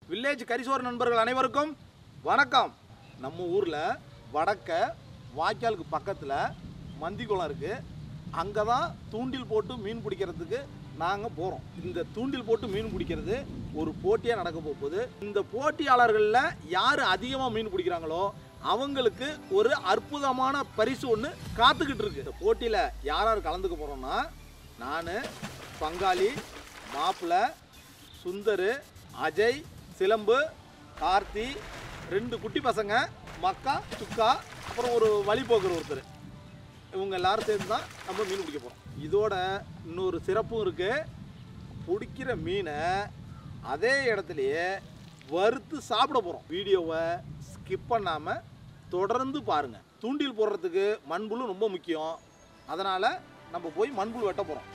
Village கரிசோர் நண்பர்கள் அனைவருக்கும் வணக்கம் நம்ம ஊரில் வடக்க வாய்க்காலுக்கு பக்கத்தில் மந்திக்குளம் இருக்குது அங்கே தான் தூண்டில் போட்டு மீன் பிடிக்கிறதுக்கு நாங்கள் போகிறோம் இந்த தூண்டில் போட்டு மீன் பிடிக்கிறது ஒரு போட்டியாக நடக்க போகுது இந்த போட்டியாளர்களில் யார் அதிகமாக மீன் பிடிக்கிறாங்களோ அவங்களுக்கு ஒரு அற்புதமான பரிசு ஒன்று காத்துக்கிட்டு இருக்கு இந்த போட்டியில் யார் யார் கலந்துக்க போகிறோம்னா நான் பங்காளி மாப்பிள்ளை சுந்தர் அஜய் சிலம்பு கார்த்தி ரெண்டு குட்டி பசங்க மக்கா சுக்கா அப்புறம் ஒரு வழிபோக்கர் ஒருத்தர் இவங்க எல்லாரும் சேர்ந்து தான் நம்ம மீன் பிடிக்க போகிறோம் இதோட இன்னொரு சிறப்பும் இருக்குது பிடிக்கிற மீனை அதே இடத்துலையே வறுத்து சாப்பிட போகிறோம் வீடியோவை ஸ்கிப் பண்ணாமல் தொடர்ந்து பாருங்கள் தூண்டில் போடுறதுக்கு மண்புழு ரொம்ப முக்கியம் அதனால் நம்ம போய் மண்புழு வெட்ட போகிறோம்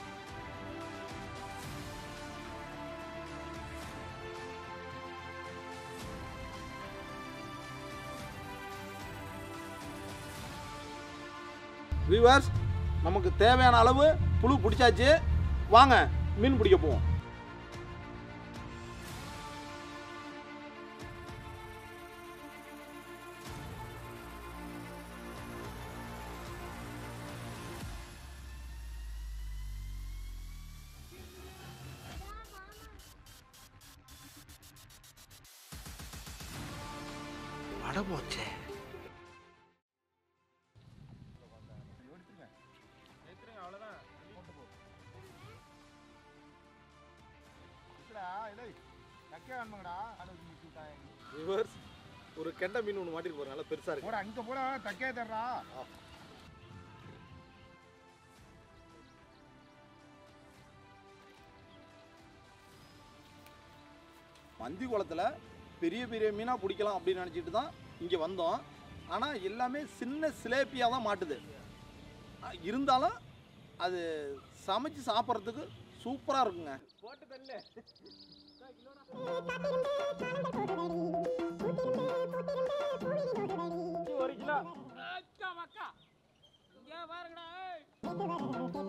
வியூவர்ஸ் நமக்கு தேவையான அளவு புழு பிடிச்சாச்சு வாங்க மீன் பிடிக்க போவோம் அட போச்சே வியூவர்ஸ் ஒரு கெண்டை மீன் ஒன்று மாட்டிட்டு போகிறோம் நல்லா பெருசாக இருக்கு போடா அங்க போடா தக்கே தர்றா மந்தி குளத்தில் பெரிய பெரிய மீனாக பிடிக்கலாம் அப்படின்னு நினச்சிட்டு தான் இங்கே வந்தோம் ஆனால் எல்லாமே சின்ன சிலேப்பியாக தான் மாட்டுது ஆ, இருந்தாலும் அது சமைச்சு சாப்பிட்றதுக்கு சூப்பராக இருக்குங்க ஒரு கிலோ அக்கா மக்கா இங்கே பாருங்கடா ஏய்.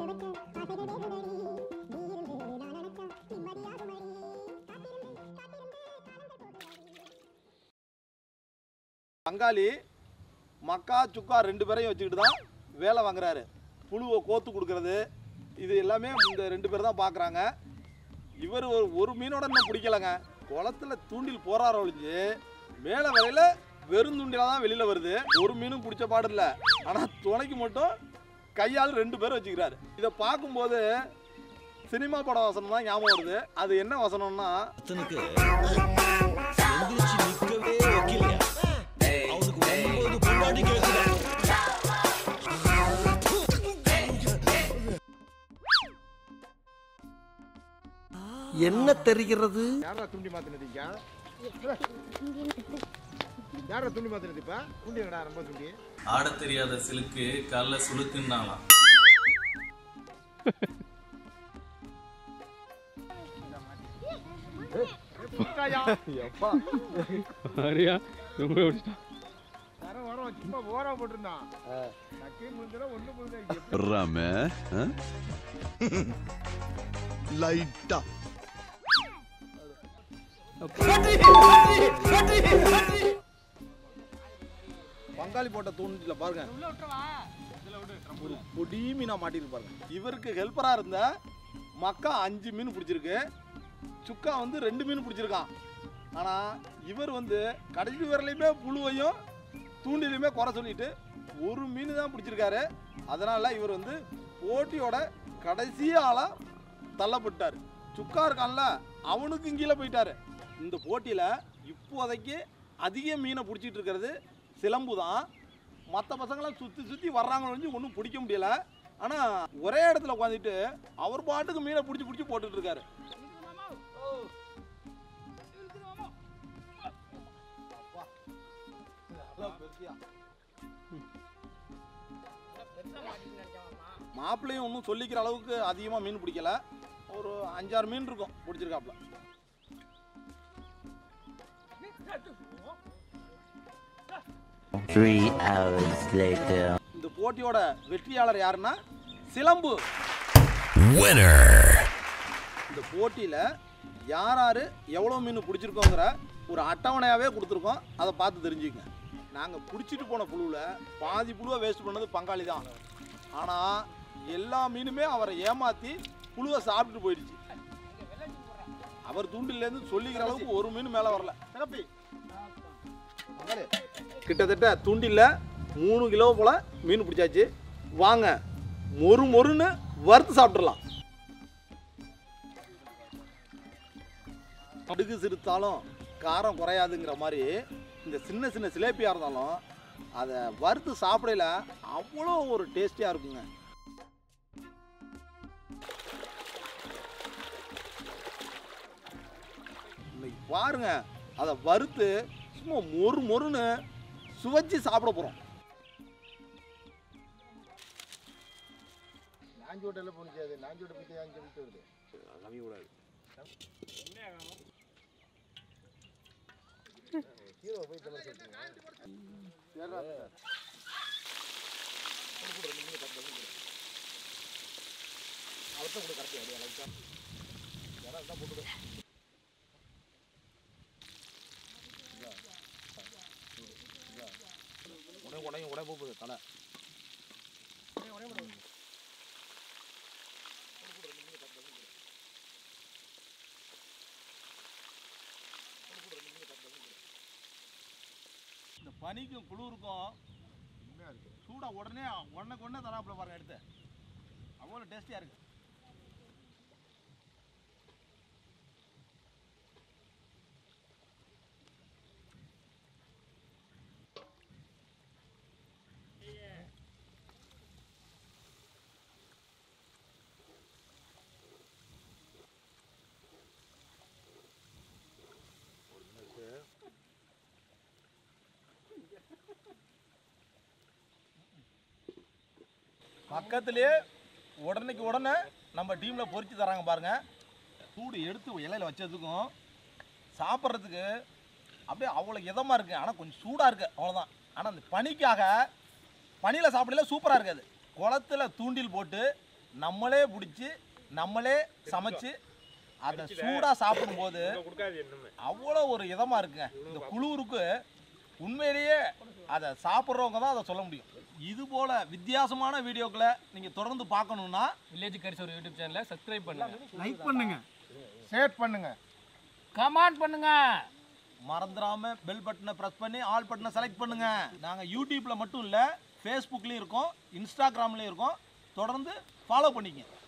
பங்காளி மக்கா சுக்கா ரெண்டு பேரையும் வச்சுக்கிட்டு தான் வேலை வாங்குறாரு புழுவை கோத்து கொடுக்கறது இது எல்லாமே இந்த ரெண்டு பேர் தான் பார்க்குறாங்க இவர் ஒரு ஒரு மீனோட இன்னும் பிடிக்கலங்க குளத்துல தூண்டில் போறார ஒழிஞ்சு மேலே வரையில வெறும் தூண்டிலாக தான் வெளியில் வருது ஒரு மீனும் பிடிச்ச பாடு இல்லை ஆனால் துணைக்கு மட்டும் கையால் ரெண்டு பேர் வச்சுக்கிறாரு இதை பார்க்கும்போது சினிமா பட வசனம் தான் ஞாபகம் வருது அது என்ன வசனம்னா அத்தனுக்கு எந்திரிச்சு நிக்கவே வைக்கலையா அவனுக்கு ஒன்பது பொண்டாட்டி கேட்குறா என்ன தெரிகிறது யாரா துண்டி மாத்தினதீங்க யாரா துண்டி மாத்தினது இப்ப துண்டிங்கடா ரொம்ப துண்டி ஆடத் தெரியாத சிலுக்கு காலைல சுளுக்குன்னாலாம் எப்பா அறியா ரொம்ப பிடிச்சிட்டான் வரோம் வரோம் சும்மா ஓரா போட்டிருந்தான் தக்கே முடிஞ்சா ஒண்ணு முடிஞ்சா ராம லைட்டா பங்காளி போட்ட தூண்டில பாருங்க ஒரு பொடி மீனா மாட்டிருக்கு பாருங்க இவருக்கு ஹெல்ப்பரா இருந்த மக்கா அஞ்சு மீன் பிடிச்சிருக்கு சுக்கா வந்து ரெண்டு மீன் பிடிச்சிருக்கான் ஆனா இவர் வந்து கடைசி வரலையுமே புழுவையும் தூண்டிலையுமே குறை சொல்லிட்டு ஒரு மீன் தான் பிடிச்சிருக்காரு அதனால இவர் வந்து போட்டியோட கடைசி ஆளா தள்ளப்பட்டார் சுக்கா இருக்கான்ல அவனுக்கும் கீழே போயிட்டாரு இந்த போட்டியில இப்போதைக்கு அதிக மீனை பிடிச்சிட்டு இருக்கிறது சிலம்பு தான் மற்ற பசங்களாம் சுற்றி சுற்றி வர்றாங்கன்னு ஒன்றும் பிடிக்க முடியல ஆனால் ஒரே இடத்துல உட்காந்துட்டு அவர் பாட்டுக்கு மீனை பிடிச்சி பிடிச்சி போட்டுட்டு இருக்காரு மாப்பிள்ளையும் ஒன்றும் சொல்லிக்கிற அளவுக்கு அதிகமாக மீன் பிடிக்கல ஒரு அஞ்சாறு மீன் இருக்கும் பிடிச்சிருக்காப்புல Three hours later. இந்த போட்டியோட வெற்றியாளர் யாருன்னா சிலம்பு winner இந்த போட்டியில் யார் யார் எவ்வளோ மீன் பிடிச்சிருக்கோங்கிற ஒரு அட்டவணையாகவே கொடுத்துருக்கோம் அதை பார்த்து தெரிஞ்சுக்கங்க நாங்கள் பிடிச்சிட்டு போன புழுவில் பாதி புழுவை வேஸ்ட் பண்ணது பங்காளி தான் ஆனால் எல்லா மீனுமே அவரை ஏமாற்றி புழுவை சாப்பிட்டுட்டு போயிடுச்சு அவர் தூண்டிலேருந்து சொல்லிக்கிற அளவுக்கு ஒரு மீன் மேலே வரல சிறப்பி கிட்டத்தட்ட தூண்டில் மூணு கிலோ போல் மீன் பிடிச்சாச்சு வாங்க மொறு மொறுன்னு வறுத்து சாப்பிட்றலாம் அடுக்கு சிறுத்தாலும் காரம் குறையாதுங்கிற மாதிரி இந்த சின்ன சின்ன சிலேப்பியாக இருந்தாலும் அதை வறுத்து சாப்பிடையில அவ்வளோ ஒரு டேஸ்டியாக இருக்குங்க இன்னைக்கு பாருங்க அதை வறுத்து சும்மா மொறு மொறுன்னு சுவைச்சு சாப்பிட போகிறோம் நாஞ்சி ஓட்டையில் போனிச்சு அது நாஞ்சி ஓட்டை பற்றி அஞ்சு விட்டு வருது ஹீரோ போய் இந்த மாதிரி சொல்லிட்டீங்க உடனே உடனே உடனே போகுது தலை இந்த பனிக்கும் குளிருக்கும் சூடா உடனே உடனே உடனே தராப்புல பாருங்க எடுத்து அவ்வளோ டேஸ்டியாக இருக்கு பக்கத்துலேயே உடனேக்கு உடனே நம்ம டீமில் பொரிச்சு தராங்க பாருங்க சூடு எடுத்து இலையில வச்சதுக்கும் சாப்பிட்றதுக்கு அப்படியே அவ்வளோ இதமாக இருக்குது ஆனால் கொஞ்சம் சூடாக இருக்குது அவ்வளோதான் ஆனால் அந்த பனிக்காக பனியில் சாப்பிடல சூப்பராக இருக்காது குளத்துல தூண்டில் போட்டு நம்மளே பிடிச்சி நம்மளே சமைச்சு அதை சூடாக சாப்பிடும்போது அவ்வளோ ஒரு இதமாக இருக்குங்க இந்த குளிருக்கு உண்மையிலேயே அதை சாப்பிட்றவங்க தான் அதை சொல்ல முடியும் இது போல வித்தியாசமான வீடியோக்களை நீங்கள் தொடர்ந்து பார்க்கணுன்னா வில்லேஜ் கரிசோர் யூடியூப் சேனலை சப்ஸ்கிரைப் பண்ணுங்க லைக் பண்ணுங்க ஷேர் பண்ணுங்க கமெண்ட் பண்ணுங்க மறந்துடாம பெல் பட்டனை ப்ரெஸ் பண்ணி ஆல் பட்டனை செலக்ட் பண்ணுங்க நாங்கள் யூடியூப்ல மட்டும் இல்லை ஃபேஸ்புக்லேயும் இருக்கோம் இன்ஸ்டாகிராம்லேயும் இருக்கோம் தொடர்ந்து ஃபாலோ பண்ணிக்கங்க